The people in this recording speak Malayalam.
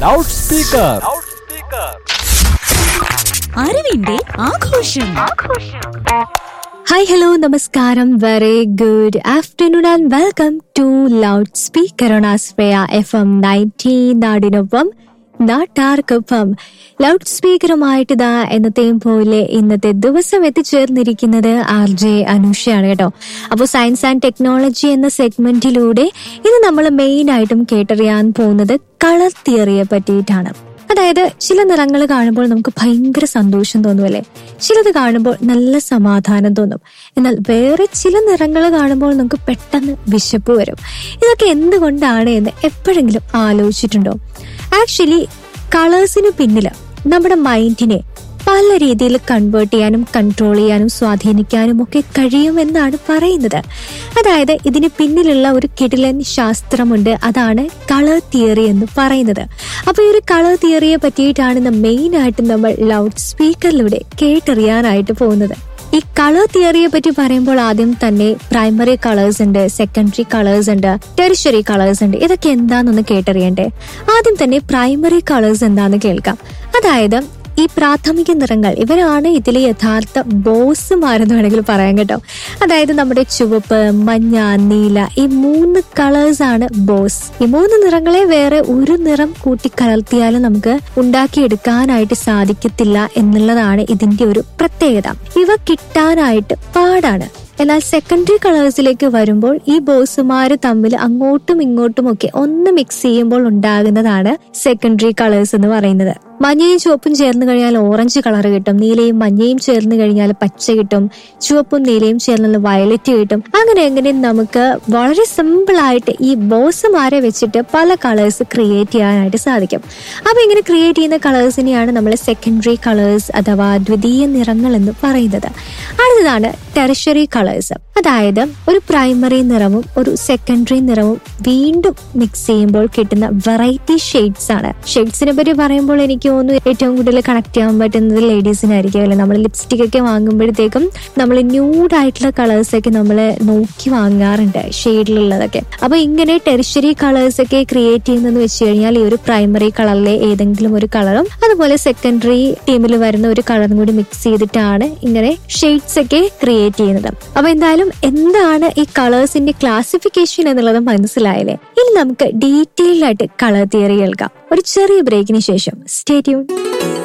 ലൗഡ് സ്പീക്കർ അറിവിന്റെ ആഘോഷം ഹായ് ഹലോ നമസ്കാരം very good afternoon and welcome to loud speaker on ആസ്പ്രയ എഫ് എം നയൻറ്റി നാടിനൊപ്പം നാട്ടാർക്കൊപ്പം ലൗഡ് സ്പീക്കറുമായിട്ട് ഇതാ എന്നത്തെയും പോലെ ഇന്നത്തെ ദിവസം എത്തിച്ചേർന്നിരിക്കുന്നത് ആർ ജെ അനുഷയാണ് കേട്ടോ അപ്പോൾ സയൻസ് ആൻഡ് ടെക്നോളജി എന്ന സെഗ്മെന്റിലൂടെ ഇത് നമ്മൾ മെയിൻ ആയിട്ടും കേട്ടറിയാൻ പോകുന്നത് കളർ തിയറിയെ പറ്റിയിട്ടാണ് അതായത് ചില നിറങ്ങൾ കാണുമ്പോൾ നമുക്ക് ഭയങ്കര സന്തോഷം തോന്നുമല്ലേ ചിലത് കാണുമ്പോൾ നല്ല സമാധാനം തോന്നും എന്നാൽ വേറെ ചില നിറങ്ങൾ കാണുമ്പോൾ നമുക്ക് പെട്ടെന്ന് വിശപ്പ് വരും ഇതൊക്കെ എന്തുകൊണ്ടാണ് എന്ന് എപ്പോഴെങ്കിലും ആലോചിച്ചിട്ടുണ്ടോ ആക്ച്വലി കളേഴ്സിന് പിന്നില് നമ്മുടെ മൈൻഡിനെ പല രീതിയിൽ കൺവേർട്ട് ചെയ്യാനും കൺട്രോൾ ചെയ്യാനും സ്വാധീനിക്കാനും ഒക്കെ കഴിയുമെന്നാണ് പറയുന്നത് അതായത് ഇതിന് പിന്നിലുള്ള ഒരു കിടിലൻ ശാസ്ത്രമുണ്ട് അതാണ് കളർ തിയറി എന്ന് പറയുന്നത് അപ്പൊ ഈ ഒരു കളർ തിയറിയെ പറ്റിയിട്ടാണ് ഇന്ന് മെയിൻ ആയിട്ട് നമ്മൾ ലൗഡ് സ്പീക്കറിലൂടെ കേട്ടറിയാനായിട്ട് പോകുന്നത് ഈ കളർ തിയറിയെ പറ്റി പറയുമ്പോൾ ആദ്യം തന്നെ പ്രൈമറി കളേഴ്സ് ഉണ്ട് സെക്കൻഡറി കളേഴ്സ് ഉണ്ട് ടെറിഷറി കളേഴ്സ് ഉണ്ട് ഇതൊക്കെ എന്താണെന്നൊന്ന് കേട്ടറിയണ്ടേ ആദ്യം തന്നെ പ്രൈമറി കളേഴ്സ് എന്താന്ന് കേൾക്കാം അതായത് ഈ പ്രാഥമിക നിറങ്ങൾ ഇവരാണ് ഇതിലെ യഥാർത്ഥ ബോസുമാരെന്ന് വേണമെങ്കിൽ പറയാൻ കേട്ടോ അതായത് നമ്മുടെ ചുവപ്പ് മഞ്ഞ നീല ഈ മൂന്ന് കളേഴ്സ് ആണ് ബോസ് ഈ മൂന്ന് നിറങ്ങളെ വേറെ ഒരു നിറം കൂട്ടിക്കലർത്തിയാലും നമുക്ക് ഉണ്ടാക്കിയെടുക്കാനായിട്ട് സാധിക്കത്തില്ല എന്നുള്ളതാണ് ഇതിന്റെ ഒരു പ്രത്യേകത ഇവ കിട്ടാനായിട്ട് പാടാണ് എന്നാൽ സെക്കൻഡറി കളേഴ്സിലേക്ക് വരുമ്പോൾ ഈ ബോസുമാര് തമ്മിൽ അങ്ങോട്ടും ഇങ്ങോട്ടും ഒക്കെ ഒന്ന് മിക്സ് ചെയ്യുമ്പോൾ ഉണ്ടാകുന്നതാണ് സെക്കൻഡറി കളേഴ്സ് എന്ന് പറയുന്നത് മഞ്ഞയും ചുവപ്പും ചേർന്ന് കഴിഞ്ഞാൽ ഓറഞ്ച് കളർ കിട്ടും നീലയും മഞ്ഞയും ചേർന്ന് കഴിഞ്ഞാൽ പച്ച കിട്ടും ചുവപ്പും നീലയും ചേർന്നാൽ വയലറ്റ് കിട്ടും അങ്ങനെ അങ്ങനെ നമുക്ക് വളരെ സിമ്പിൾ ആയിട്ട് ഈ ബോസുമാരെ വെച്ചിട്ട് പല കളേഴ്സ് ക്രിയേറ്റ് ചെയ്യാനായിട്ട് സാധിക്കും അപ്പൊ ഇങ്ങനെ ക്രിയേറ്റ് ചെയ്യുന്ന കളേഴ്സിനെയാണ് നമ്മൾ സെക്കൻഡറി കളേഴ്സ് അഥവാ ദ്വിതീയ നിറങ്ങൾ എന്ന് പറയുന്നത് അടുത്തതാണ് ടെറിഷറി കളേഴ്സ് അതായത് ഒരു പ്രൈമറി നിറവും ഒരു സെക്കൻഡറി നിറവും വീണ്ടും മിക്സ് ചെയ്യുമ്പോൾ കിട്ടുന്ന വെറൈറ്റി ഷെയ്ഡ്സ് ആണ് ഷെയ്ഡ്സിനെ പറ്റി പറയുമ്പോൾ എനിക്ക് തോന്നുന്നു ഏറ്റവും കൂടുതൽ കണക്ട് ചെയ്യാൻ പറ്റുന്നത് ലേഡീസിനായിരിക്കും അല്ലെ നമ്മൾ ലിപ്സ്റ്റിക് ഒക്കെ വാങ്ങുമ്പോഴത്തേക്കും നമ്മൾ ന്യൂഡ് ആയിട്ടുള്ള കളേഴ്സ് ഒക്കെ നമ്മൾ നോക്കി വാങ്ങാറുണ്ട് ഷെയ്ഡിലുള്ളതൊക്കെ അപ്പൊ ഇങ്ങനെ ടെറിഷറി കളേഴ്സ് ഒക്കെ ക്രിയേറ്റ് ചെയ്യുന്നതെന്ന് വെച്ച് കഴിഞ്ഞാൽ ഈ ഒരു പ്രൈമറി കളറിലെ ഏതെങ്കിലും ഒരു കളറും അതുപോലെ സെക്കൻഡറി ടീമിൽ വരുന്ന ഒരു കളറും കൂടി മിക്സ് ചെയ്തിട്ടാണ് ഇങ്ങനെ ഷെയ്ഡ്സ് ഒക്കെ ക്രിയേറ്റ് ചെയ്യുന്നത് അപ്പൊ എന്തായാലും എന്താണ് ഈ കളേഴ്സിന്റെ ക്ലാസിഫിക്കേഷൻ എന്നുള്ളത് മനസ്സിലായില്ലേ ഇനി നമുക്ക് ഡീറ്റെയിൽഡ് ആയിട്ട് കളർ തിയറി കേൾക്കാം ഒരു ചെറിയ ബ്രേക്കിന് ശേഷം സ്റ്റേ ട്യൂൺ